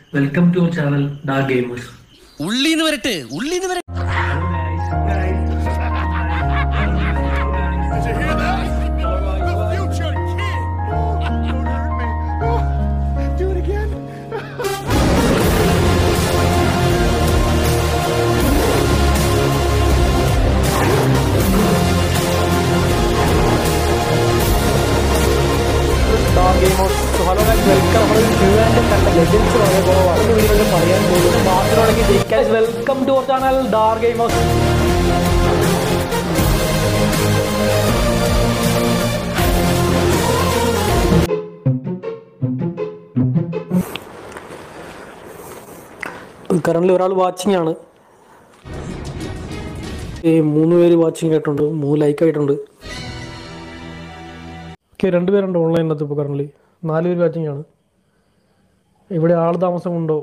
Welcome to our channel ഡാ gamers ഉള്ളീന്ന് വരട്ടെ ഉള്ളീന്ന് വരട്ടെ Did you hear that? The future kid! Don't hurt me. Do it again. Hello welcome നമ്മൾ Q and കണ്ട legends വളരെ കുറവാണ് ഈ വീഡിയോയിൽ പറയാൻ പോകുന്നത് മാത്രമാണെങ്കിൽ വെൽക്കം ടു അവർ ചാനൽ ഡാർ ഗെയിമേഴ്സ് കറന്റ് ഒരാൾ വാച്ചിങ് ആണ് ഈ മൂന്ന് പേര് വാച്ചിങ് ആയിട്ടുണ്ട് മൂന്ന് ലൈക്ക് ആയിട്ടുണ്ട് ഓക്കെ രണ്ട് പേരുണ്ട് ഓൺലൈനിനകത്ത് ഇപ്പോൾ കറന്റ് നാല് പേര് വാച്ചിങ് ആണ് ഇവിടെ ആൾ താമസം ഉണ്ടോ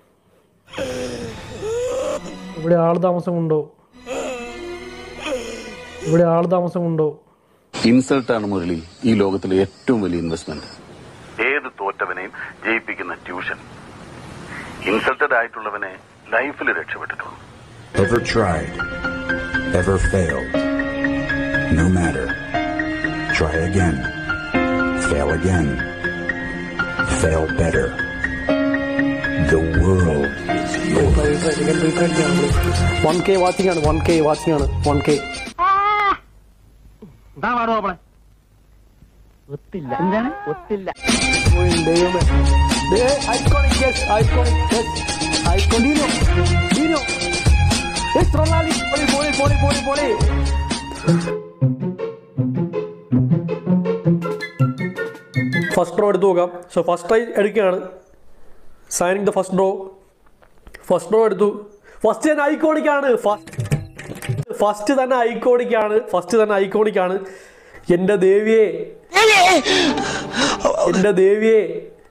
ഇവിടെ ആൾ താമസം ഉണ്ടോ ഇവിടെ ആൾ താമസം ഉണ്ടോ ഇൻസൾട്ടാണ് മുരളി ഈ ലോകത്തിലെ ഏറ്റവും വലിയ ഇൻവെസ്റ്റ്മെന്റ് ഏത് തോറ്റവനെയും ജയിപ്പിക്കുന്ന ട്യൂഷൻ ഇൻസൾട്ടഡ് ആയിട്ടുള്ളവനെ ലൈഫിൽ രക്ഷപ്പെട്ടിട്ടുള്ളൂ Ever tried? Ever failed? No matter. Try again. Fail again. Fail better. The world is yours. One K watching ആണ് വൺ കെ വാച്ചിങ് ആണ് വൺ കെ ഫസ്റ്റ് ഡ്രോ എടുത്തു നോക്കാം സോ ഫസ്റ്റ് ട്രൈ എടുക്കുകയാണ് signing the first draw first draw എടുത്തു first തന്നെ iconic ആണ് first തന്നെ iconic ആണ് ഫസ്റ്റ് തന്നെ ഐക്കോണിക് ആണ് എന്റെ ദേവിയെ എന്റെ ദേവിയെ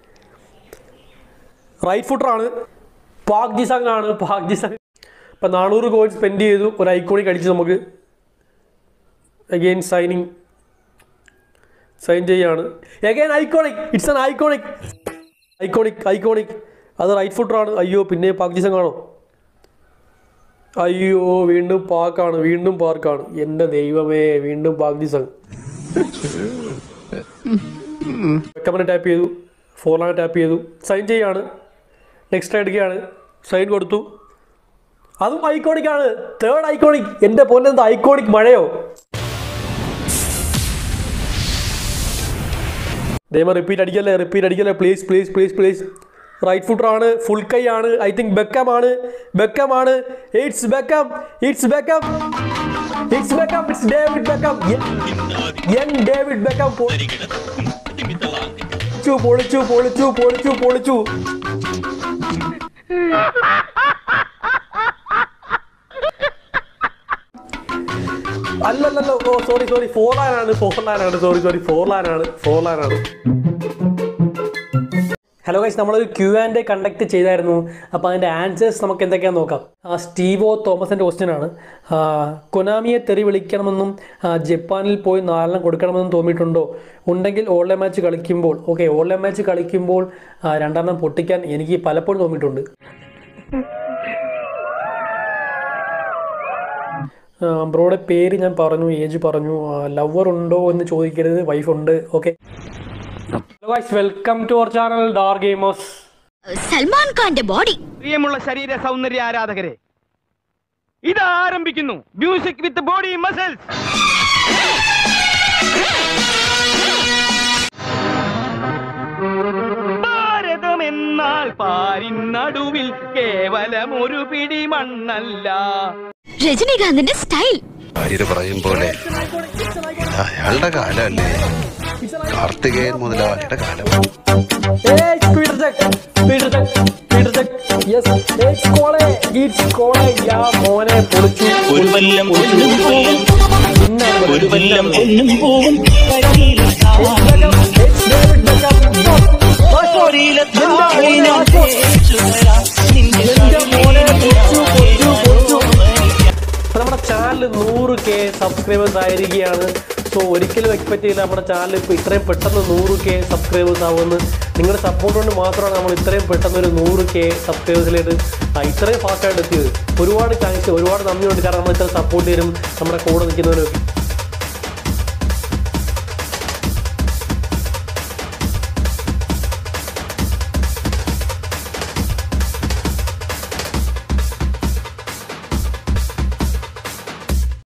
റൈറ്റ് ഫുട്ടർ ആണ് പാക് ജിസങ് ആണ് പാക് ജിസങ് ഇപ്പൊ നാനൂറ് കോയിൻ സ്പെൻഡ് ചെയ്തു ഒരു ഐക്കോണിക് അടിച്ച് നമുക്ക് അഗെയിൻ സൈനിങ് സൈൻ ചെയ്യാണ് again iconic it's an iconic iconic iconic അത് റൈറ്റ് ഫുട്ടർ ആണ് അയ്യോ പിന്നെ പാക് ജിസങ് ആണോ അയ്യോ വീണ്ടും പാക്കാണ് വീണ്ടും പാർക്കാണ് എൻ്റെ ദൈവമേ വീണ്ടും പാക് ജിസങ് വെക്കമനെ ടാപ്പ് ചെയ്തു ഫോറിലാണ് ടാപ്പ് ചെയ്തു സൈൻ ചെയ്യാണ് നെക്സ്റ്റ് എടുക്കുകയാണ് സൈൻ കൊടുത്തു അതും ഐക്കോണിക് ആണ് തേർഡ് ഐക്കോണിക് എൻ്റെ പൊന്നെന്താ ഐക്കോണിക് മഴയോ ദൈവം റിപ്പീറ്റ് അടിക്കല്ലേ റിപ്പീറ്റ് അടിക്കല്ലേ please please please please right footer ആണ് ഫുൾ കൈ ആണ് ഐ തിങ്ക് ബെക്കം ആണ് ബെക്കം ആണ് it's Beckham it's Beckham it's Beckham it's David Beckham young David Beckham പൊളിച്ചു പൊളിച്ചു പൊളിച്ചു പൊളിച്ചു പൊളിച്ചു അല്ലല്ലല്ലോ oh sorry sorry four line ആണ് ഫോർ ലൈൻ ആണ് സോറി സോറി ഫോർ ലൈൻ ആണ് ഫോർ ലൈൻ ആണ് ഹലോ ഗൈസ് നമ്മളൊരു ക്യൂ ആൻഡ് കണ്ടക്ട് ചെയ്തായിരുന്നു അപ്പോൾ അതിൻ്റെ ആൻസേഴ്സ് നമുക്ക് എന്തൊക്കെയാണെന്ന് നോക്കാം ആ, സ്റ്റീവോ തോമസിൻ്റെ ക്വസ്റ്റ്യൻ ആണ് ആ, കൊനാമിയെ തെറി വിളിക്കണമെന്നും ആ, ജപ്പാനിൽ പോയി നാലെണ്ണം കൊടുക്കണമെന്നും തോന്നിയിട്ടുണ്ടോ ഉണ്ടെങ്കിൽ ഓൺലൈൻ മാച്ച് കളിക്കുമ്പോൾ ഓക്കെ ഓൺലൈൻ മാച്ച് കളിക്കുമ്പോൾ ആ, രണ്ടെണ്ണം പൊട്ടിക്കാൻ എനിക്ക് പലപ്പോഴും തോന്നിയിട്ടുണ്ട് ബ്രോയുടെ പേര് ഞാൻ പറഞ്ഞു ഏജ് പറഞ്ഞു ലവർ ഉണ്ടോ എന്ന് ചോദിക്കരുത് വൈഫ് ഉണ്ട് okay hello guys welcome to our channel ഡാർ ഗെയിമേഴ്സ് സൽമാൻ ഖാന്റെ ബോഡി പ്രിയമുള്ള ശരീര സൗന്ദര്യ ആരാധകരെ ഇത് ആരംഭിക്കുന്നു മ്യൂസിക് വിത്ത് ബോഡി മസിൽസ് ഭാരതം എന്നാൽ പാരിൻ നടുവിൽ കേവലം ഒരു പിടി മണ്ണല്ല രജനീകാന്തിന്റെ സ്റ്റൈൽ ഭാര്യര് പറയും പോലെ അയാളുടെ കാലമല്ലേ കാർത്തികേയൻ മുതലാളിയുടെ കാലം Hey, Peter Jack! Peter Jack! Peter Jack! Yes! Hey, കോളെ! It's കോളെ! യാ മോനെ പൊളിച്ചു ഒരു വല്ലം പൊളിച്ചു. പൊന്നും പൂവും ഇന്നാണ് ഒരു വല്ലം പൊളിച്ചത്. പൊന്നും പൂവും It's David Beckham. കോടിയിലെ താഴെ ഞാൻ എന്റെ മോനെ പൊളിച്ചു, പൊളിച്ചു, പൊളിച്ചു. അപ്പൊ നമ്മുടെ ചാനൽ നൂറ് കെ സബ്സ്ക്രൈബേഴ്സ് ആയിരിക്കുകയാണ് സോ ഒരിക്കലും എക്സ്പെക്ട് ചെയ്യില്ല നമ്മുടെ ചാനൽ ഇപ്പോൾ ഇത്രയും പെട്ടെന്ന് നൂറ് കെ സബ്സ്ക്രൈബേഴ്സ് ആവുമെന്ന് നിങ്ങളുടെ സപ്പോർട്ട് കൊണ്ട് മാത്രമാണ് നമ്മൾ ഇത്രയും പെട്ടെന്ന് ഒരു നൂറ് കെ സബ്സ്ക്രൈബേഴ്സിലേക്ക് ഇത്രയും ഫാസ്റ്റായിട്ട് എത്തിയത് ഒരുപാട് താങ്ക്സ് ഒരുപാട് നന്ദിയുണ്ട് കാരണം നമ്മൾ ഇത്ര സപ്പോർട്ട് ചെയ്യും നമ്മുടെ കൂടെ നിൽക്കുന്നവരൊക്കെ